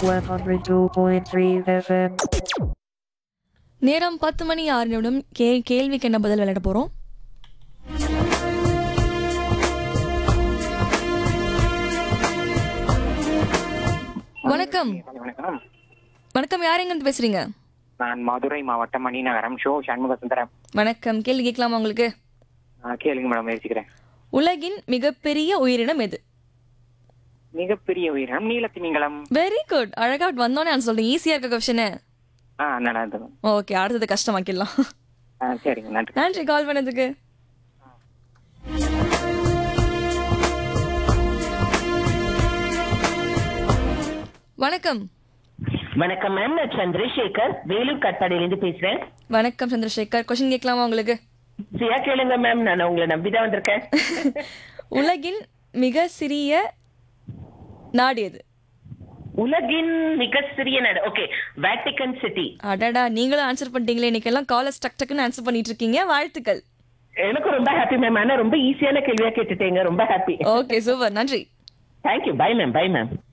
102.3 FM. நேரம் பத்து மணி ஆறு நிமிடம் கே கேள்விக்கு என்ன பதில் விளையாட போறோம் வணக்கம் வணக்கம் வணக்கம் யார் எங்க பேசுறீங்க நான் மதுரை மாவட்டம் மணிநகரம் ஷோ சண்முக சுந்தரம் வணக்கம் கேள்வி கேட்கலாமா உங்களுக்கு ஆ, கேளுங்க மேடம் முயற்சிக்கிறேன் உலகின் மிகப்பெரிய உயிரினம் எது மிகப்பெரிய உயிரினம் நீலத்திமிங்கலம் வெரி குட் அழகா வந்தோன்னே நான் சொல்றேன் ஈஸியா இருக்க கொஸ்டின் ஆ நல்லா இருந்தது ஓகே அடுத்தது கஷ்டமாக்கிடலாம் ஆ சரிங்க நன்றி நன்றி கால் பண்ணதுக்கு வணக்கம் வணக்கம் மேம் நான் சந்திரசேகர் வேலூர் காட்பாடியிலேருந்து பேசுறேன் வணக்கம் சந்திரசேகர் கொஸ்டின் கேட்கலாமா உங்களுக்கு சரியா கேளுங்க மேம் நான் உங்களை நம்பிதான் வந்திருக்கேன் உலகின் மிக சிறிய நாடு எது உலகின் மிக சிறிய நாடு ஓகே வேட்டிகன் சிட்டி அடடா நீங்களும் ஆன்சர் பண்ணிட்டீங்களே இன்னைக்கெல்லாம் காலர் டக் டக்குன்னு ஆன்சர் பண்ணிட்டு இருக்கீங்க வாழ்த்துக்கள் எனக்கு ரொம்ப ஹாப்பி மேம் ஆனா ரொம்ப ஈஸியான கேள்வியா கேட்டுட்டீங்க ரொம்ப ஹாப்பி ஓகே சூப்பர் நன்றி thank you bye ma'am bye ma'am